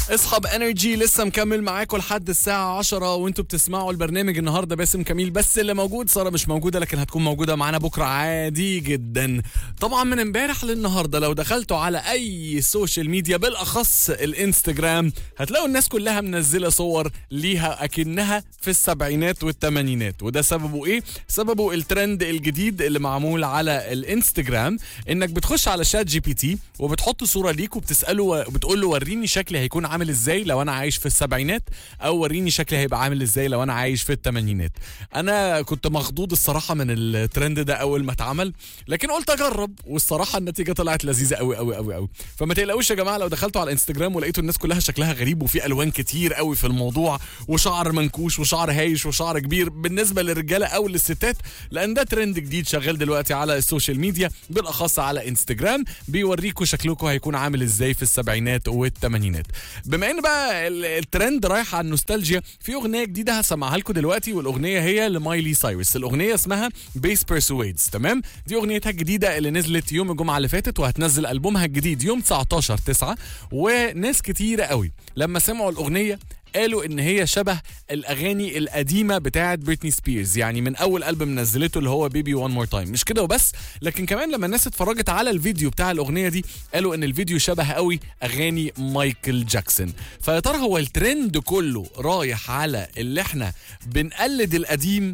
اصحاب انرجي لسه مكمل معاكم لحد الساعة 10 وانتوا بتسمعوا البرنامج النهارده باسم كميل بس اللي موجود سارة مش موجودة لكن هتكون موجودة معانا بكرة عادي جدا. طبعا من امبارح للنهارده لو دخلتوا على اي سوشيال ميديا بالاخص الانستجرام هتلاقوا الناس كلها منزلة صور ليها اكنها في السبعينات والثمانينات وده سببه ايه؟ سببه الترند الجديد اللي معمول على الانستجرام انك بتخش على شات جي بي تي وبتحط صورة ليك وبتسأله وبتقول له وريني شكلي هيكون عامل ازاي لو انا عايش في السبعينات او وريني شكلي هيبقى عامل ازاي لو انا عايش في الثمانينات انا كنت مخضوض الصراحه من الترند ده اول ما اتعمل لكن قلت اجرب والصراحه النتيجه طلعت لذيذه قوي قوي قوي قوي فما تقلقوش يا جماعه لو دخلتوا على الانستجرام ولقيتوا الناس كلها شكلها غريب وفي الوان كتير قوي في الموضوع وشعر منكوش وشعر هايش وشعر كبير بالنسبه للرجاله او للستات لان ده ترند جديد شغال دلوقتي على السوشيال ميديا بالاخص على انستجرام بيوريكوا شكلكم هيكون عامل ازاي في السبعينات والثمانينات بما ان بقى ال- الترند رايح على النوستالجيا في اغنيه جديده هسمعها لكم دلوقتي والاغنيه هي لمايلي سايرس الاغنيه اسمها بيس بيرسويدز تمام دي اغنيتها الجديده اللي نزلت يوم الجمعه اللي فاتت وهتنزل البومها الجديد يوم 19 9 وناس كتيره قوي لما سمعوا الاغنيه قالوا ان هي شبه الاغاني القديمه بتاعه بريتني سبيرز يعني من اول البوم نزلته اللي هو بيبي وان مور تايم مش كده وبس لكن كمان لما الناس اتفرجت على الفيديو بتاع الاغنيه دي قالوا ان الفيديو شبه قوي اغاني مايكل جاكسون فيا ترى هو الترند كله رايح على اللي احنا بنقلد القديم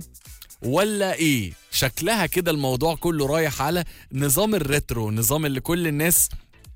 ولا ايه شكلها كده الموضوع كله رايح على نظام الريترو نظام اللي كل الناس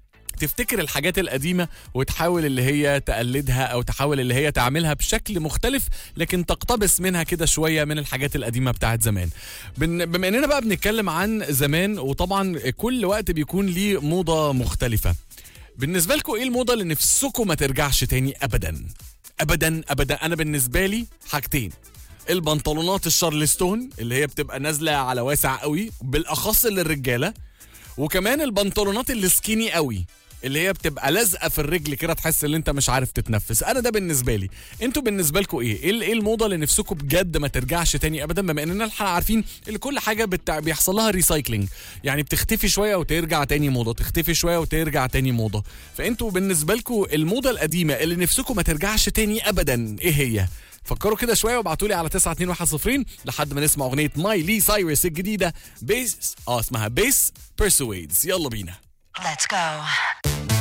تفتكر الحاجات القديمة وتحاول اللي هي تقلدها أو تحاول اللي هي تعملها بشكل مختلف لكن تقتبس منها كده شوية من الحاجات القديمة بتاعت زمان بن- بما إننا بقى بنتكلم عن زمان وطبعا كل وقت بيكون ليه موضة مختلفة بالنسبة لكم إيه الموضة اللي نفسكم ما ترجعش تاني أبدا أبدا أبدا أنا بالنسبة لي حاجتين البنطلونات الشارلستون اللي هي بتبقى نازلة على واسع قوي بالأخص للرجالة وكمان البنطلونات اللي سكيني قوي اللي هي بتبقى لازقه في الرجل كده تحس ان انت مش عارف تتنفس انا ده بالنسبه لي انتوا بالنسبه لكم ايه ايه ايه الموضه اللي نفسكم بجد ما ترجعش تاني ابدا بما اننا احنا عارفين ان كل حاجه بتاع بيحصل لها ريسايكلينج يعني بتختفي شويه وترجع تاني موضه تختفي شويه وترجع تاني موضه فانتوا بالنسبه لكم الموضه القديمه اللي نفسكم ما ترجعش تاني ابدا ايه هي فكروا كده شويه وابعتوا لي على 92110 لحد ما نسمع اغنيه مايلي سايرس الجديده بيس اه اسمها بيس بيرسويدز يلا بينا Let's go.